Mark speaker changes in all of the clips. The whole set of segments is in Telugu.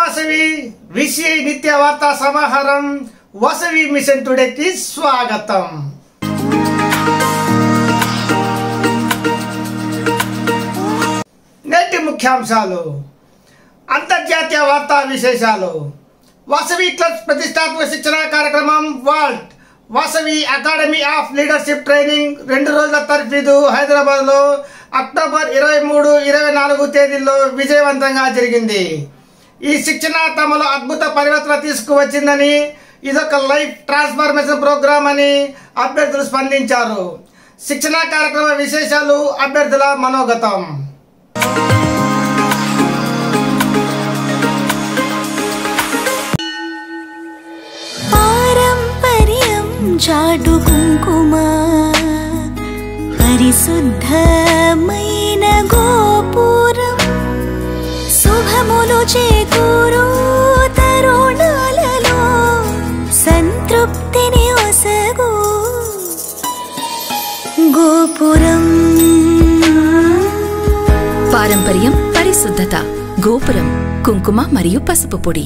Speaker 1: వాసవి విషయ నిత్య వార్తా సమాహారం వాసవి మిషన్ టుడేకి స్వాగతం నేటి ముఖ్యాంశాలు అంతర్జాతీయ వార్తా విశేషాలు వాసవి క్లబ్స్ ప్రతిష్టాత్మక శిక్షణ కార్యక్రమం VALT Vasavi academy of leadership training రెండు రోజుల తర్ఫీదు హైదరాబాద్లో అక్టోబర్ ఇరవై మూడు ఇరవై నాలుగు తేదీల్లో విజయవంతంగా జరిగింది ఈ శిక్షణ తమలో అద్భుత పరివర్తన తీసుకువచ్చిందని ఇదొక లైఫ్ ట్రాన్స్ఫర్మేషన్ ప్రోగ్రామ్ అని అభ్యర్థులు స్పందించారు శిక్షణ కార్యక్రమ విశేషాలు అభ్యర్థుల మనోగతం
Speaker 2: పారంపర్యం చాటు కుంకుమ పరిశుద్ధమైన గోపురం శుభములు చేకూరు తరుణాలలో సంతృప్తిని ఒసగు గోపురం
Speaker 3: పారంపర్యం పరిశుద్ధత గోపురం కుంకుమ మరియు పసుపు పొడి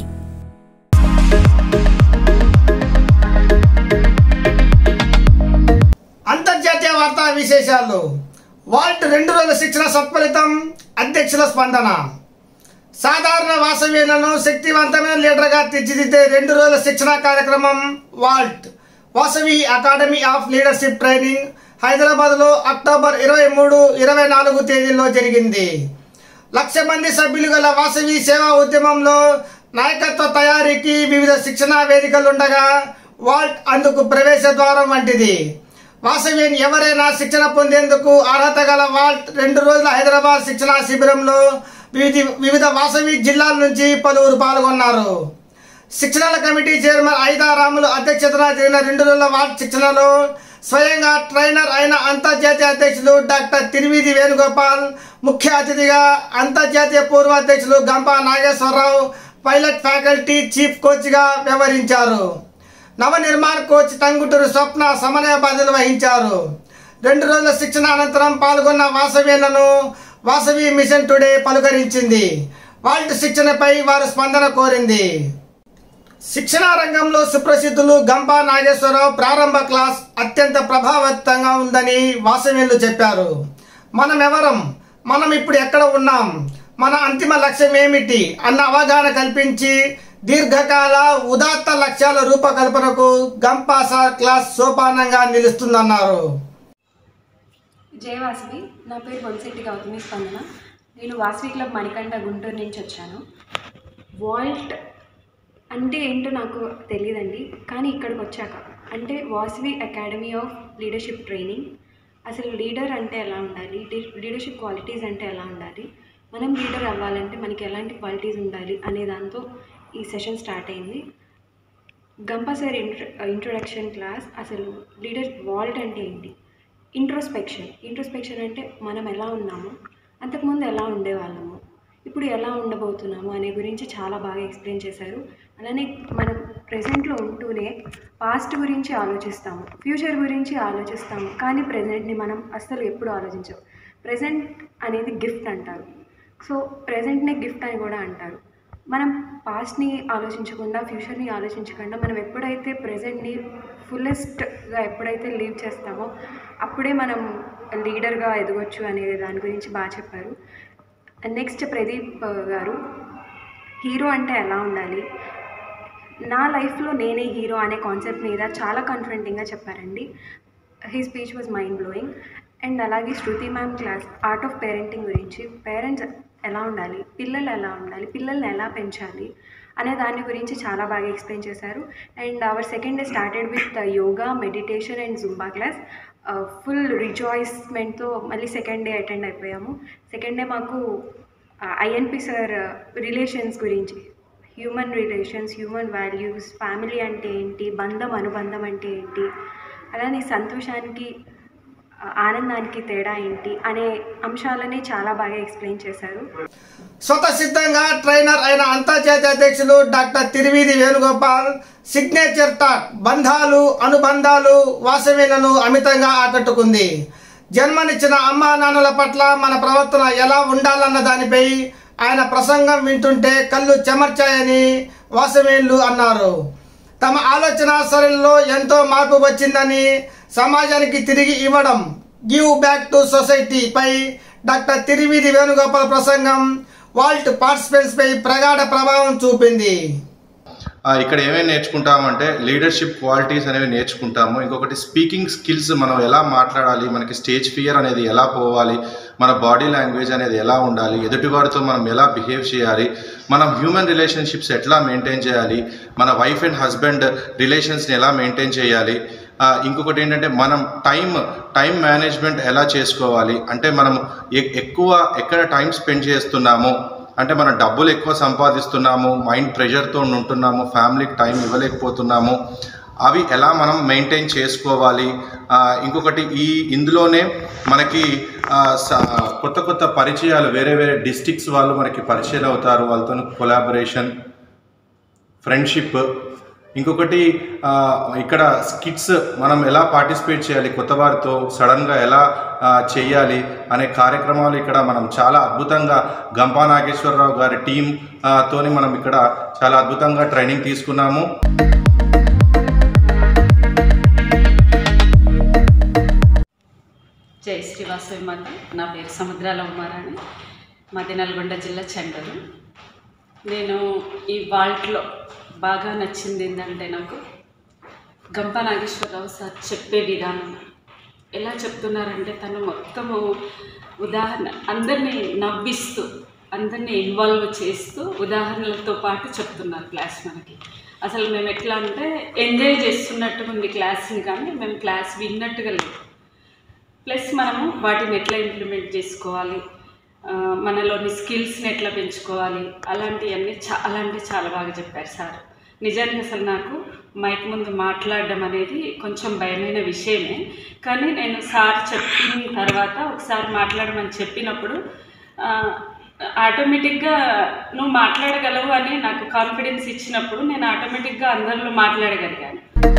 Speaker 1: అంతర్జాతీయ వార్తా విశేషాలు వాల్ట్ రెండు రోజుల శిక్షణ సత్ఫలితం అధ్యక్షుల స్పందన సాధారణ వాసవ్యులను శక్తివంతమైన లీడర్గా తీర్చిదిద్దే రెండు రోజుల శిక్షణ కార్యక్రమం VALT Vasavi academy of leadership training హైదరాబాద్లో అక్టోబర్ ఇరవై మూడు ఇరవై నాలుగు తేదీల్లో జరిగింది లక్ష మంది సభ్యులు గల వాసవి సేవా ఉద్యమంలో నాయకత్వ తయారీకి వివిధ శిక్షణా వేదికలుండగా వాల్ట్ అందుకు ప్రవేశ ద్వారం వంటిది వాసవియన్ ఎవరైనా శిక్షణ పొందేందుకు అర్హత గల వాల్ట్ రెండు రోజుల హైదరాబాద్ శిక్షణా శిబిరంలో వివిధ వివిధ వాసవి జిల్లాల నుంచి పలువురు పాల్గొన్నారు శిక్షణల కమిటీ చైర్మన్ ఐదారాములు అధ్యక్షతన జరిగిన రెండు రోజుల వార్డ్ శిక్షణలో స్వయంగా ట్రైనర్ అయిన అంతర్జాతీయ అధ్యక్షులు డాక్టర్ తిరువీధి వేణుగోపాల్ ముఖ్య అతిథిగా అంతర్జాతీయ పూర్వ అధ్యక్షులు Gampa Nageswara Rao pilot faculty chief కోచ్గా వ్యవహరించారు నవనిర్మాణ్ కోచ్ టంగుటూరు స్వప్న సమన్వయ బాధ్యతలు వహించారు రెండు రోజుల శిక్షణ అనంతరం పాల్గొన్న వాసవ్యులను వాసవి మిషన్ టుడే పలుకరించింది వాల్ట్ శిక్షణపై వారు స్పందన కోరింది శిక్షణా రంగంలో సుప్రసిద్ధులు గంపా నాగేశ్వరరావు ప్రారంభ క్లాస్ అత్యంత ప్రభావవంతంగా ఉందని వాసవ్యులు చెప్పారు మనం ఎవరం మనం ఇప్పుడు ఎక్కడ ఉన్నాం మన అంతిమ లక్ష్యం ఏమిటి అన్న అవగాహన కల్పించి దీర్ఘకాల ఉదాత్త లక్ష్యాల రూపకల్పనకు గంపా సార్ క్లాస్ సోపానంగా నిలుస్తుందన్నారు
Speaker 4: జయ వాసవి నా పేరు బొలిశెట్టి గౌతమి స్పందన నేను వాసవి క్లబ్ మణికంఠ గుంటూరు నుంచి వచ్చాను వాల్ట్ అంటే ఏంటో నాకు తెలియదండి కానీ ఇక్కడికి వచ్చాక అంటే Vasavi academy of leadership training అసలు లీడర్ అంటే ఎలా ఉండాలి లీడర్షిప్ క్వాలిటీస్ అంటే ఎలా ఉండాలి మనం లీడర్ అవ్వాలంటే మనకి ఎలాంటి క్వాలిటీస్ ఉండాలి అనే దాంతో ఈ సెషన్ స్టార్ట్ అయింది Gampa sir intro introduction class అసలు లీడర్ వాల్ట్ అంటే ఏంటి ఇంట్రోస్పెక్షన్ ఇంట్రోస్పెక్షన్ అంటే మనం ఎలా ఉన్నాము అంతకుముందు ఎలా ఉండేవాళ్ళము ఇప్పుడు ఎలా ఉండబోతున్నాము అనే గురించి చాలా బాగా ఎక్స్ప్లెయిన్ చేశారు అలానే మనం ప్రజెంట్లో ఉంటూనే పాస్ట్ గురించి ఆలోచిస్తాము ఫ్యూచర్ గురించి ఆలోచిస్తాము కానీ ప్రజెంట్ని మనం అస్సలు ఎప్పుడు ఆలోచించం ప్రజెంట్ అనేది గిఫ్ట్ అంటారు సో ప్రజెంట్నే గిఫ్ట్ అని కూడా అంటారు మనం పాస్ట్ని ఆలోచించకుండా ఫ్యూచర్ని ఆలోచించకుండా మనం ఎప్పుడైతే ప్రజెంట్ని ఫుల్లెస్ట్గా ఎప్పుడైతే లీవ్ చేస్తామో అప్పుడే మనం లీడర్గా ఎదగొచ్చు అనే దాని గురించి బాగా చెప్పారు నెక్స్ట్ ప్రదీప్ గారు హీరో అంటే ఎలా ఉండాలి నా లైఫ్లో నేనే హీరో అనే కాన్సెప్ట్ మీద చాలా కాన్ఫిడెంటింగ్గా చెప్పారండి he speech was mind blowing and అలాగే Shruti ma'am class art of parenting గురించి పేరెంట్స్ ఎలా ఉండాలి పిల్లలు ఎలా ఉండాలి పిల్లల్ని ఎలా పెంచాలి అనే దాని గురించి చాలా బాగా ఎక్స్ప్లెయిన్ చేశారు and our second day started with yoga meditation and zumba class full రిజాయిస్మెంట్తో మళ్ళీ సెకండ్ డే అటెండ్ అయిపోయాము సెకండ్ డే మాకు ఐఎన్పి సార్ రిలేషన్స్ గురించి human relations human values family అంటే ఏంటి బంధం అనుబంధం అంటే ఏంటి అలానే సంతోషానికి ఆ, ఆనందానికి తేడా ఏంటి అనే అంశాలని చాలా బాగా ఎక్స్ప్లెయిన్ చేశారు
Speaker 1: స్వతసిద్ధంగా ట్రైనర్ అయిన అంతర్జాతీయ అధ్యక్షులు doctor Tiruveedhi Venugopal signature talk బంధాలు అనుబంధాలు వాసవిలను అమితంగా ఆకట్టుకుంది జన్మనిచ్చిన అమ్మా నాన్నల పట్ల మన ప్రవర్తన ఎలా ఉండాలన్న దానిపై ఆయన ప్రసంగం వింటుంటే కళ్ళు చెమర్చాయని వాసవేన్లు అన్నారు తమ ఆలోచన సరళిలో ఎంతో మార్పు వచ్చిందని సమాజానికి తిరిగి ఇవ్వడం గివ్ బ్యాక్ టు సొసైటీ పై డాక్టర్ తిరివిది వేణుగోపాల్ ప్రసంగం వాల్ట్ పార్టిసిపెంట్స్ పై ప్రగాఢ ప్రభావం చూపింది
Speaker 5: ఆ, ఇక్కడ ఏమేమి నేర్చుకుంటామంటే లీడర్షిప్ క్వాలిటీస్ అనేవి నేర్చుకుంటాము ఇంకొకటి స్పీకింగ్ స్కిల్స్ మనం ఎలా మాట్లాడాలి మనకి స్టేజ్ ఫియర్ అనేది ఎలా పోవాలి మన బాడీ లాంగ్వేజ్ అనేది ఎలా ఉండాలి ఎదుటివారితో మనం ఎలా బిహేవ్ చేయాలి మనం హ్యూమన్ రిలేషన్షిప్స్ ఎట్లా మెయింటైన్ చేయాలి మన వైఫ్ అండ్ హస్బెండ్ రిలేషన్స్ని ఎలా మెయింటైన్ చేయాలి ఆ, ఇంకొకటి ఏంటంటే మనం టైం టైం మేనేజ్మెంట్ ఎలా చేసుకోవాలి అంటే మనం ఎ- ఎక్కువ ఎక్కడ టైం స్పెండ్ చేస్తున్నాము అంటే మనం డబ్బులు ఎక్కువ సంపాదిస్తున్నాము మైండ్ ప్రెషర్తో ఉంటున్నాము ఫ్యామిలీకి టైం ఇవ్వలేకపోతున్నాము అవి ఎలా మనం మెయింటైన్ చేసుకోవాలి ఆ, ఇంకొకటి ఈ ఇందులోనే మనకి ఆ, స- కొత్త కొత్త పరిచయాలు వేరే వేరే డిస్టిక్స్ వాళ్ళు మనకి పరిచయాలు అవుతారు వాళ్ళతో కొలాబరేషన్ ఫ్రెండ్షిప్ ఇంకొకటి ఆ, ఇక్కడ స్కిట్స్ మనం ఎలా పార్టిసిపేట్ చేయాలి కొత్త వారితో సడన్గా ఎలా ఆ, చేయాలి అనే కార్యక్రమాలు ఇక్కడ మనం చాలా అద్భుతంగా గంపా నాగేశ్వరరావు గారి టీం ఆ, తోని మనం ఇక్కడ చాలా అద్భుతంగా ట్రైనింగ్ తీసుకున్నాము
Speaker 6: జై శ్రీవాసవి మాత నా పేరు సముద్రాల ఉమారాణి మాది నల్గొండ జిల్లా చెండరు నేను ఈ వాల్ట్లో బాగా నచ్చింది ఏంటంటే నాకు గంప నాగేశ్వరరావు సార్ చెప్పే విధానం ఎలా చెప్తున్నారంటే తను మొత్తము ఉదాహరణ అందరినీ నవ్విస్తూ అందరినీ ఇన్వాల్వ్ చేస్తూ ఉదాహరణలతో పాటు చెప్తున్నారు క్లాస్ మనకి అసలు మేము ఎట్లా అంటే ఎంజాయ్ చేస్తున్నట్టుగా ఉంది క్లాస్ని కానీ మేము క్లాస్ విన్నట్టుగా లేదు ప్లస్ మనము వాటిని ఎట్లా ఇంప్లిమెంట్ చేసుకోవాలి ఆ, మనలోని స్కిల్స్ని ఎట్లా పెంచుకోవాలి అలాంటివన్నీ చాలా అంటే చాలా బాగా చెప్పారు సార్ నిజానికి అసలు నాకు మైక్ ముందు మాట్లాడడం అనేది కొంచెం భయమైన విషయమే కానీ నేను సార్ చెప్పిన తర్వాత ఒకసారి మాట్లాడమని చెప్పినప్పుడు ఆ, ఆటోమేటిక్గా నువ్వు మాట్లాడగలవు అని నాకు కాన్ఫిడెన్స్ ఇచ్చినప్పుడు నేను ఆటోమేటిక్గా అందరిలో మాట్లాడగలిగాను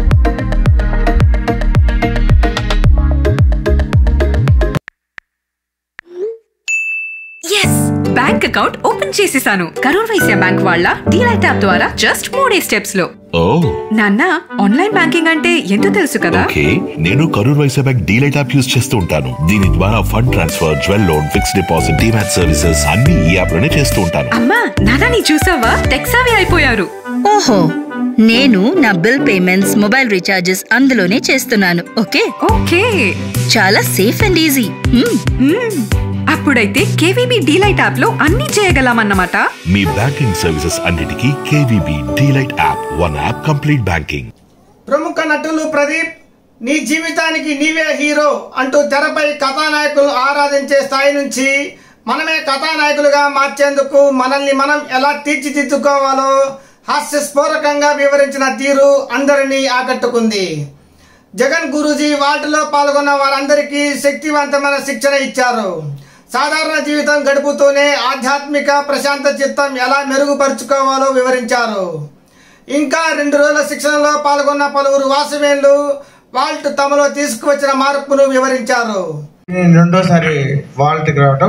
Speaker 7: ఎస్ బ్యాంక్ అకౌంట్ ఓపెన్ చేసేసాను కరూర్ వైశ్య బ్యాంక్ వాళ్ళ డీలైట్ యాప్ ద్వారా జస్ట్ మూడే స్టెప్స్ లో
Speaker 8: ఓ
Speaker 7: నాన్న ఆన్లైన్ బ్యాంకింగ్ అంటే ఎంతో తెలుసు కదా
Speaker 8: ఓకే నేను Karur Vysya bank delight app use చేస్తూ ఉంటాను దీని ద్వారా fund transfer jewel loan fixed deposit demat services అన్ని ఈ యాప్ లోనే చేస్తూ ఉంటాను
Speaker 7: అమ్మా నాన్న నీ చూసావా టెక్సావి అయిపోయారు
Speaker 9: ఓహో నేను నా బిల్ పేమెంట్స్ మొబైల్ రీఛార్జెస్ అందులోనే చేస్తున్నాను ఓకే
Speaker 7: ఓకే
Speaker 9: చాలా సేఫ్ అండ్ ఈజీ
Speaker 7: మ్మ్. అప్పుడైతే కేవీబీ డీలైట్ యాప్ లో అన్ని చేయగలమన్నమాట
Speaker 8: మీ బ్యాంకింగ్ సర్వీసెస్ అన్నిటికీ KVB delight app one app complete banking
Speaker 1: ప్రముఖ నటులు ప్రదీప్ నీ జీవితానికి నీవే హీరో అంటూ తెరపై కథానాయకులు ఆరాధించే స్థాయి నుంచి మనమే కథానాయకులుగా మార్చేందుకు మనల్ని మనం ఎలా తీర్చిదిద్దుకోవాలో హాస్యస్ఫోరకంగా వివరించిన తీరు అందరినీ ఆకట్టుకుంది జగన్ గురూజీ వాటిలో పాల్గొన్న వారందరికీ శక్తివంతమైన శిక్షణ ఇచ్చారు సాధారణ జీవితం గడుపుతూనే ఆధ్యాత్మిక ప్రశాంత చిత్తం ఎలా మెరుగుపరుచుకోవాలో వివరించారు ఇంకా రెండు రోజుల శిక్షణలో పాల్గొన్న పలువురు వాసవేన్లు వాల్ట్ తమలో తీసుకువచ్చిన మార్పును వివరించారు
Speaker 10: నేను రెండోసారి వాల్ట్కి రావటం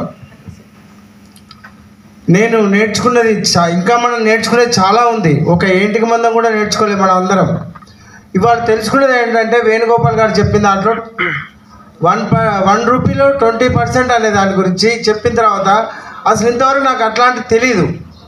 Speaker 10: నేను నేర్చుకున్నది చా- ఇంకా మనం నేర్చుకునేది చాలా ఉంది ఒక ఏంటికి మందం కూడా నేర్చుకోలేదు మనం అందరం ఇవాళ తెలుసుకునేది ఏంటంటే వేణుగోపాల్ గారు చెప్పిన దాంట్లో వన్ ప వన్ రూపీలో ట్వంటీ పర్సెంట్ అనే దాని గురించి చెప్పిన తర్వాత అసలు ఇంతవరకు నాకు అట్లాంటిది తెలియదు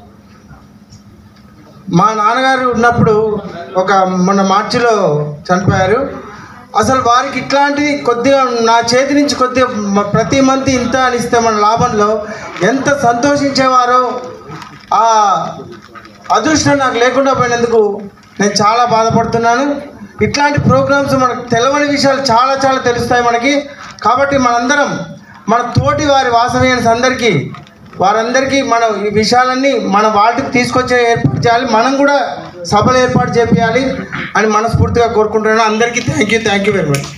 Speaker 10: మా నాన్నగారు ఉన్నప్పుడు ఒక మొన్న మార్చిలో చనిపోయారు అసలు వారికి ఇట్లాంటిది కొద్దిగా నా చేతి నుంచి కొద్దిగా మ- ప్రతి మంత్ ఇంత అని ఇస్తే మన లాభంలో ఎంత సంతోషించేవారో ఆ అదృష్టం నాకు లేకుండా పోయినందుకు నేను చాలా బాధపడుతున్నాను ఇట్లాంటి ప్రోగ్రామ్స్ మనకు తెలవని విషయాలు చాలా చాలా తెలుస్తాయి మనకి కాబట్టి మనందరం మన తోటి వారి వాసవ్యాన్స్ అందరికీ వారందరికీ మనం ఈ విషయాలన్నీ మన వాటికి తీసుకొచ్చే ఏర్పాటు చేయాలి మనం కూడా సభలు ఏర్పాటు చేయాలి అని మనస్ఫూర్తిగా కోరుకుంటున్నాను అందరికీ thank you thank you very much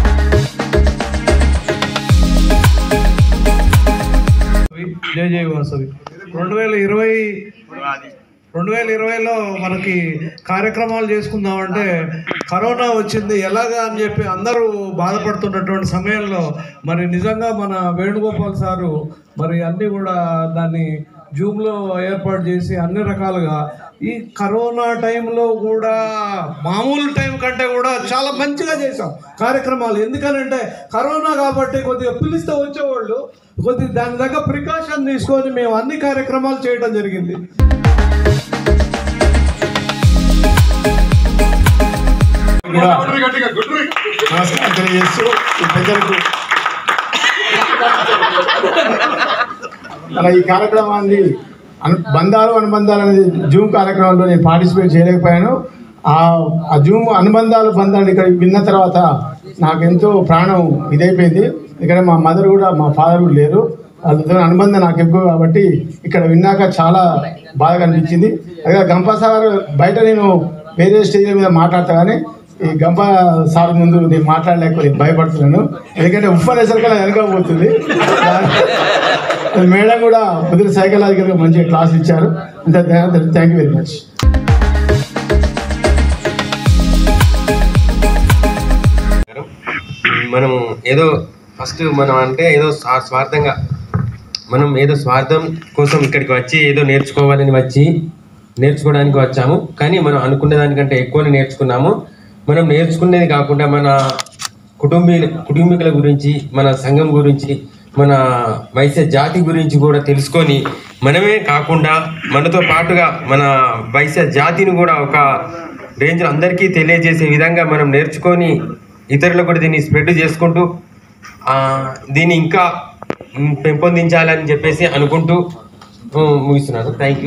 Speaker 11: జై జై వాసవి రెండు వేల ఇరవై రెండు వేల ఇరవైలో మనకి కార్యక్రమాలు చేసుకుందామంటే కరోనా వచ్చింది ఎలాగా అని చెప్పి అందరూ బాధపడుతున్నటువంటి సమయంలో మరి నిజంగా మన వేణుగోపాల్ సారు మరి అన్నీ కూడా దాన్ని జూమ్లో ఏర్పాటు చేసి అన్ని రకాలుగా ఈ కరోనా టైంలో కూడా మామూలు టైం కంటే కూడా చాలా మంచిగా చేసాం కార్యక్రమాలు ఎందుకనంటే కరోనా కాబట్టి కొద్దిగా పిలిస్తే వచ్చేవాళ్ళు కొద్దిగా దాని దగ్గర ప్రికాషన్ తీసుకొని మేము అన్ని కార్యక్రమాలు చేయడం జరిగింది
Speaker 12: నమస్కారం తెలియజేస్తూ ఈ పెద్దలకు అలా ఈ కార్యక్రమాన్ని అను బంధాలు అనుబంధాలు అనేది జూమ్ కార్యక్రమంలో నేను పార్టిసిపేట్ చేయలేకపోయాను ఆ ఆ జూమ్ అనుబంధాలు బంధాలు ఇక్కడ విన్న తర్వాత నాకు ఎంతో ప్రాణం ఇదైపోయింది ఇక్కడ మా మదర్ కూడా మా ఫాదర్ కూడా లేరు వాళ్ళతో అనుబంధం నాకు ఎక్కువ కాబట్టి ఇక్కడ విన్నాక చాలా బాధగా అనిపించింది అదే గంపా సార్ బయట నేను వేరే స్టేజ్ మీద మాట్లాడతా కానీ ఈ గంప సార్ ముందు నేను మాట్లాడలేకపోతే భయపడుతున్నాను ఎందుకంటే ఉప్పు అనేసరికి అలా వెనకపోతుంది మేడం కూడా కొద్దిగా సైకలాజికల్గా మంచిగా క్లాస్ ఇచ్చారు అంతే థ్యాంక్ యూ వెరీ మచ్
Speaker 13: మనం ఏదో ఫస్ట్ మనం అంటే ఏదో స్వా- స్వార్థంగా మనం ఏదో స్వార్థం కోసం ఇక్కడికి వచ్చి ఏదో నేర్చుకోవాలని వచ్చి నేర్చుకోవడానికి వచ్చాము కానీ మనం అనుకున్న దానికంటే ఎక్కువ నేర్చుకున్నాము మనం నేర్చుకునేది కాకుండా మన కుటుంబీ కుటుంబీకుల గురించి మన సంఘం గురించి మన వైశ్య జాతి గురించి కూడా తెలుసుకొని మనమే కాకుండా మనతో పాటుగా మన వైశ్య జాతిని కూడా ఒక రేంజ్ అందరికీ తెలియజేసే విధంగా మనం నేర్చుకొని ఇతరులకు కూడా దీన్ని స్ప్రెడ్ చేసుకుంటూ ఆ, దీన్ని ఇంకా మ్, పెంపొందించాలని చెప్పేసి అనుకుంటూ ఉమ్, ముగిస్తున్నాను థ్యాంక్ యూ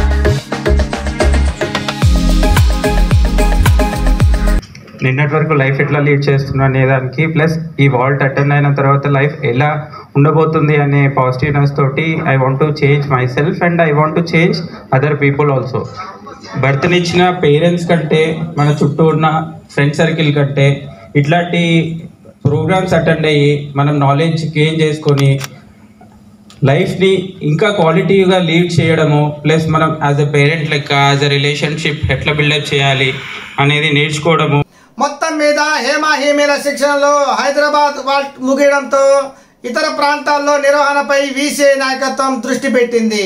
Speaker 14: నిన్నటి వరకు లైఫ్ ఎట్లా లీడ్ చేస్తున్నా అనే దానికి ప్లస్ ఈ వాల్ట్ అటెండ్ అయిన తర్వాత లైఫ్ ఎలా ఉండబోతుంది అనే పాజిటివ్నెస్ తోటి I want to change myself and I want to change other people also బర్త్నిచ్చిన పేరెంట్స్ కంటే మన చుట్టూ ఉన్న ఫ్రెండ్ సర్కిల్ కంటే ఇట్లాంటి ప్రోగ్రామ్స్ అటెండ్ అయ్యి మనం నాలెడ్జ్ గెయిన్ చేసుకొని లైఫ్ని ఇంకా క్వాలిటీగా లీడ్ చేయడము ప్లస్ మనం యాజ్ ఎ పేరెంట్ లెక్క యాజ్ ఎ రిలేషన్షిప్ ఎట్లా బిల్డప్ చేయాలి అనేది నేర్చుకోవడము
Speaker 1: మొత్తం మీద హేమా హేమీల శిక్షణలో హైదరాబాద్ వాల్ట్ ముగియడంతో ఇతర ప్రాంతాల్లో నిర్వహణపై వీసీఐ నాయకత్వం దృష్టి పెట్టింది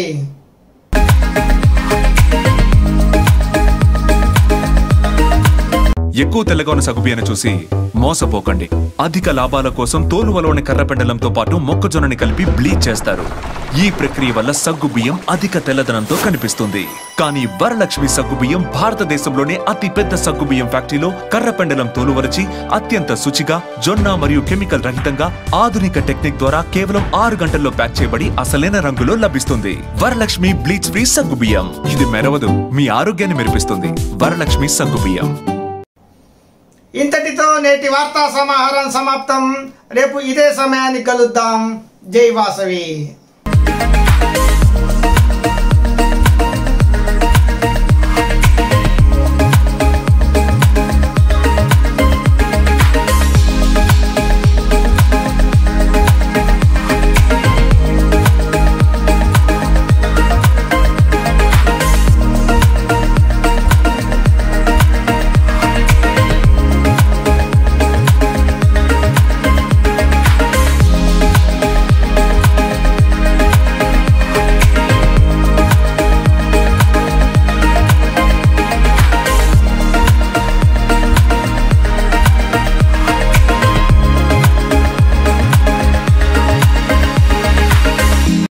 Speaker 15: ఎక్కువ తెల్లగా ఉన్న సగుబియ్యను చూసి మోసపోకండి అధిక లాభాల కోసం తోలువలోని కర్రపెండలంతో పాటు మొక్కజొన్నని కలిపి బ్లీచ్ చేస్తారు ఈ ప్రక్రియ వల్ల సగ్గు బియ్యం అధిక తెల్లదనంతో కనిపిస్తుంది కానీ వరలక్ష్మి సగ్గు బియ్యం భారతదేశంలోనే అతి పెద్ద సగ్గు బియ్యం ఫ్యాక్టరీలో కర్రపెండలం తోలువరచి అత్యంత శుచిగా జొన్న మరియు కెమికల్ రహితంగా ఆధునిక టెక్నిక్ ద్వారా కేవలం ఆరు గంటల్లో ప్యాక్ చేయబడి అసలైన రంగులో లభిస్తుంది వరలక్ష్మి బ్లీచ్ ఫ్రీ సగ్గు బియ్యం ఇది మెరవదు మీ ఆరోగ్యాన్ని మెరిపిస్తుంది వరలక్ష్మి సగ్గు బియ్యం
Speaker 1: ఇంతటితో నేటి వార్తా సమాహారం సమాప్తం రేపు ఇదే సమయానికి కలుద్దాం జై వాసవి